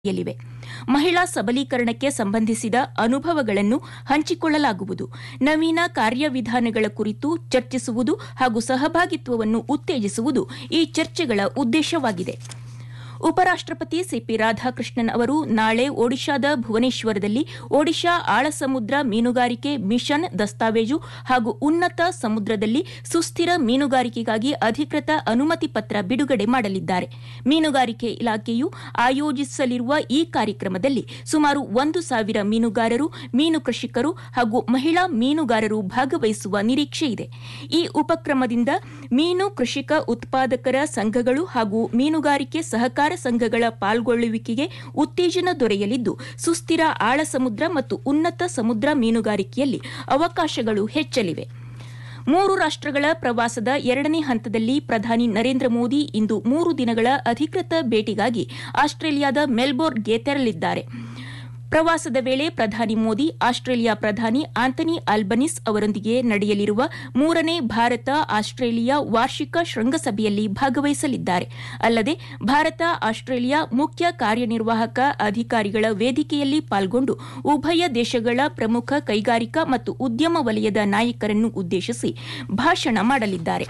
ಯಲಿವೆ ಮಹಿಳಾ ಸಬಲೀಕರಣಕ್ಕೆ ಸಂಬಂಧಿಸಿದ ಅನುಭವಗಳನ್ನು ಹಂಚಿಕೊಳ್ಳಲಾಗುವುದು ನವೀನ ಕಾರ್ಯವಿಧಾನಗಳ ಕುರಿತು ಚರ್ಚಿಸುವುದು ಹಾಗೂ ಸಹಭಾಗಿತ್ವವನ್ನು ಉತ್ತೇಜಿಸುವುದು ಈ ಚರ್ಚೆಗಳ ಉದ್ದೇಶವಾಗಿದೆ ಉಪರಾಷ್ಟಪತಿ ಸಿಪಿ ರಾಧಾಕೃಷ್ಣನ್ ಅವರು ನಾಳೆ ಒಡಿಶಾದ ಭುವನೇಶ್ವರದಲ್ಲಿ ಒಡಿಶಾ ಆಳಸಮುದ್ರ ಮೀನುಗಾರಿಕೆ ಮಿಷನ್ ದಸ್ತಾವೇಜು ಹಾಗೂ ಉನ್ನತ ಸಮುದ್ರದಲ್ಲಿ ಸುಸ್ಥಿರ ಮೀನುಗಾರಿಕೆಗಾಗಿ ಅಧಿಕೃತ ಅನುಮತಿ ಪತ್ರ ಬಿಡುಗಡೆ ಮಾಡಲಿದ್ದಾರೆ ಮೀನುಗಾರಿಕೆ ಇಲಾಖೆಯು ಆಯೋಜಿಸಲಿರುವ ಈ ಕಾರ್ಯಕ್ರಮದಲ್ಲಿ ಸುಮಾರು ಒಂದು ಸಾವಿರ ಮೀನುಗಾರರು ಮೀನು ಕೃಷಿಕರು ಹಾಗೂ ಮಹಿಳಾ ಮೀನುಗಾರರು ಭಾಗವಹಿಸುವ ನಿರೀಕ್ಷೆ ಇದೆ ಈ ಉಪಕ್ರಮದಿಂದ ಮೀನು ಕೃಷಿಕ ಉತ್ಪಾದಕರ ಸಂಘಗಳು ಹಾಗೂ ಮೀನುಗಾರಿಕೆ ಸಹಕಾರ ಸಂಘಗಳ ಪಾಲ್ಗೊಳ್ಳುವಿಕೆಗೆ ಉತ್ತೇಜನ ದೊರೆಯಲಿದ್ದು ಸುಸ್ಥಿರ ಆಳ ಸಮುದ್ರ ಮತ್ತು ಉನ್ನತ ಸಮುದ್ರ ಮೀನುಗಾರಿಕೆಯಲ್ಲಿ ಅವಕಾಶಗಳು ಹೆಚ್ಚಲಿವೆ ಮೂರು ರಾಷ್ಟಗಳ ಪ್ರವಾಸದ ಎರಡನೇ ಹಂತದಲ್ಲಿ ಪ್ರಧಾನಿ ನರೇಂದ್ರ ಮೋದಿ ಇಂದು ಮೂರು ದಿನಗಳ ಅಧಿಕೃತ ಭೇಟಿಗಾಗಿ ಆಸ್ಟ್ರೇಲಿಯಾದ ಮೆಲ್ಬೋರ್ನ್ಗೆ ತೆರಳಿದ್ದಾರೆ ಪ್ರವಾಸದ ವೇಳೆ ಪ್ರಧಾನಿ ಮೋದಿ ಆಸ್ಟ್ರೇಲಿಯಾ ಪ್ರಧಾನಿ ಆಂಥನಿ ಆಲ್ಬನಿಸ್ ಅವರೊಂದಿಗೆ ನಡೆಯಲಿರುವ ಮೂರನೇ ಭಾರತ ಆಸ್ಟ್ರೇಲಿಯಾ ವಾರ್ಷಿಕ ಶೃಂಗಸಭೆಯಲ್ಲಿ ಭಾಗವಹಿಸಲಿದ್ದಾರೆ ಅಲ್ಲದೆ ಭಾರತ ಆಸ್ಟ್ರೇಲಿಯಾ ಮುಖ್ಯ ಕಾರ್ಯನಿರ್ವಾಹಕ ಅಧಿಕಾರಿಗಳ ವೇದಿಕೆಯಲ್ಲಿ ಪಾಲ್ಗೊಂಡು ಉಭಯ ದೇಶಗಳ ಪ್ರಮುಖ ಕೈಗಾರಿಕಾ ಮತ್ತು ಉದ್ಯಮ ವಲಯದ ನಾಯಕರನ್ನು ಉದ್ದೇಶಿಸಿ ಭಾಷಣ ಮಾಡಲಿದ್ದಾರೆ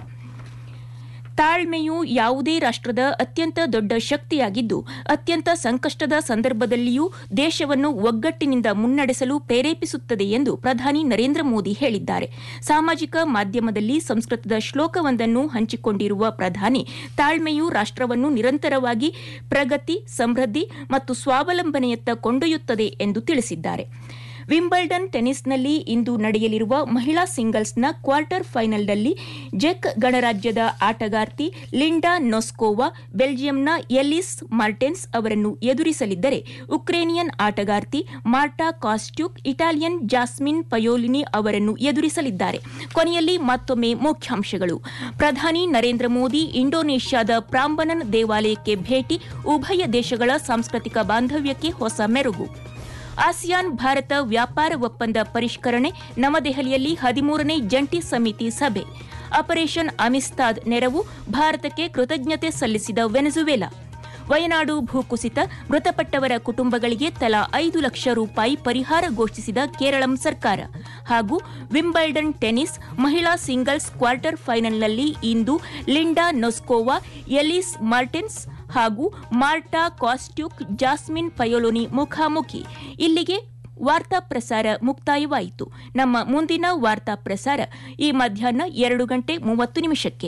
ತಾಳ್ಮೆಯು ಯಾವುದೇ ರಾಷ್ಟದ ಅತ್ಯಂತ ದೊಡ್ಡ ಶಕ್ತಿಯಾಗಿದ್ದು ಅತ್ಯಂತ ಸಂಕಷ್ಟದ ಸಂದರ್ಭದಲ್ಲಿಯೂ ದೇಶವನ್ನು ಒಗ್ಗಟ್ಟಿನಿಂದ ಮುನ್ನಡೆಸಲು ಪ್ರೇರೇಪಿಸುತ್ತದೆ ಎಂದು ಪ್ರಧಾನಿ ನರೇಂದ್ರ ಮೋದಿ ಹೇಳಿದ್ದಾರೆ ಸಾಮಾಜಿಕ ಮಾಧ್ಯಮದಲ್ಲಿ ಸಂಸ್ಕೃತದ ಶ್ಲೋಕವೊಂದನ್ನು ಹಂಚಿಕೊಂಡಿರುವ ಪ್ರಧಾನಿ ತಾಳ್ಮೆಯು ರಾಷ್ಟವನ್ನು ನಿರಂತರವಾಗಿ ಪ್ರಗತಿ ಸಮೃದ್ಧಿ ಮತ್ತು ಸ್ವಾವಲಂಬನೆಯತ್ತ ಕೊಂಡೊಯ್ಯುತ್ತದೆ ಎಂದು ತಿಳಿಸಿದ್ದಾರೆ ವಿಂಬಲ್ಡನ್ ಟೆನಿಸ್ನಲ್ಲಿ ಇಂದು ನಡೆಯಲಿರುವ ಮಹಿಳಾ ಸಿಂಗಲ್ಸ್ನ ಕ್ವಾರ್ಟರ್ ಫೈನಲ್ನಲ್ಲಿ ಜೆಕ್ ಗಣರಾಜ್ಯದ ಆಟಗಾರ್ತಿ ಲಿಂಡಾ ನೊಸ್ಕೋವಾ ಬೆಲ್ಜಿಯಂನ ಎಲಿಸ್ ಮಾರ್ಟೆನ್ಸ್ ಅವರನ್ನು ಎದುರಿಸಲಿದ್ದರೆ ಉಕ್ರೇನಿಯನ್ ಆಟಗಾರ್ತಿ Marta Kostyuk Italian Jasmine Paolini ಅವರನ್ನು ಎದುರಿಸಲಿದ್ದಾರೆ ಕೊನೆಯಲ್ಲಿ ಮತ್ತೊಮ್ಮೆ ಮುಖ್ಯಾಂಶಗಳು ಪ್ರಧಾನಿ ನರೇಂದ್ರ ಮೋದಿ ಇಂಡೋನೇಷ್ಯಾದ ಪ್ರಾಂಬನನ್ ದೇವಾಲಯಕ್ಕೆ ಭೇಟಿ ಉಭಯ ದೇಶಗಳ ಸಾಂಸ್ಕೃತಿಕ ಬಾಂಧವ್ಯಕ್ಕೆ ಹೊಸ ಮೆರುಗು ಆಸಿಯಾನ್ ಭಾರತ ವ್ಯಾಪಾರ ಒಪ್ಪಂದ ಪರಿಷ್ಕರಣೆ ನವದೆಹಲಿಯಲ್ಲಿ ಹದಿಮೂರನೇ ಜಂಟಿ ಸಮಿತಿ ಸಭೆ ಆಪರೇಷನ್ ಅಮಿಸ್ತಾದ್ ನೆರವು ಭಾರತಕ್ಕೆ ಕೃತಜ್ಞತೆ ಸಲ್ಲಿಸಿದ ವೆನೆಜುವೆಲಾ ವಯನಾಡು ಭೂಕುಸಿತ ಮೃತಪಟ್ಟವರ ಕುಟುಂಬಗಳಿಗೆ ತಲಾ ಐದು ಲಕ್ಷ ರೂಪಾಯಿ ಪರಿಹಾರ ಘೋಷಿಸಿದ ಕೇರಳಂ ಸರ್ಕಾರ ಹಾಗೂ ವಿಂಬಲ್ಡನ್ ಟೆನಿಸ್ ಮಹಿಳಾ ಸಿಂಗಲ್ಸ್ ಕ್ವಾರ್ಟರ್ ಫೈನಲ್ನಲ್ಲಿ ಇಂದು ಲಿಂಡಾ ನೊಸ್ಕೋವಾ ಎಲಿಸ್ ಮಾರ್ಟೆನ್ಸ್ ಹಾಗೂ ಮಾರ್ಟಾ ಕಾಸ್ಟ್ಯೂಕ್ ಜಾಸ್ಮಿನ್ ಪಯೋಲೋನಿ ಮುಖಾಮುಖಿ ಇಲ್ಲಿಗೆ ವಾರ್ತಾ ಪ್ರಸಾರ ಮುಕ್ತಾಯವಾಯಿತು ನಮ್ಮ ಮುಂದಿನ ವಾರ್ತಾ ಪ್ರಸಾರ ಈ ಮಧ್ಯಾಹ್ನ ಎರಡು ಗಂಟೆ ಮೂವತ್ತು ನಿಮಿಷಕ್ಕೆ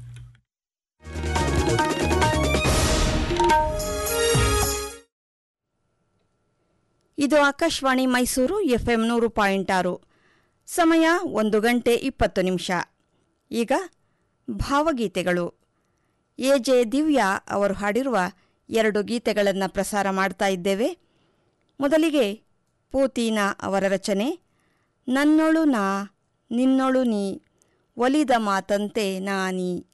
ಇದು ಆಕಾಶವಾಣಿ ಮೈಸೂರು ಎಫ್ಎಂ ನೂರು ಪಾಯಿಂಟ್ ಆರು ಸಮಯ ಒಂದು ಗಂಟೆ ಇಪ್ಪತ್ತು ನಿಮಿಷ ಈಗ ಭಾವಗೀತೆಗಳು ಎ ಜೆ ದಿವ್ಯಾ ಅವರು ಹಾಡಿರುವ ಎರಡು ಗೀತೆಗಳನ್ನು ಪ್ರಸಾರ ಮಾಡ್ತಾ ಇದ್ದೇವೆ ಮೊದಲಿಗೆ ಪೂತೀನ ಅವರ ರಚನೆ ನನ್ನೊಳು ನಾ ನಿನ್ನೊಳು ನೀ ಒಲಿದ ಮಾತಂತೆ ನಾನೀ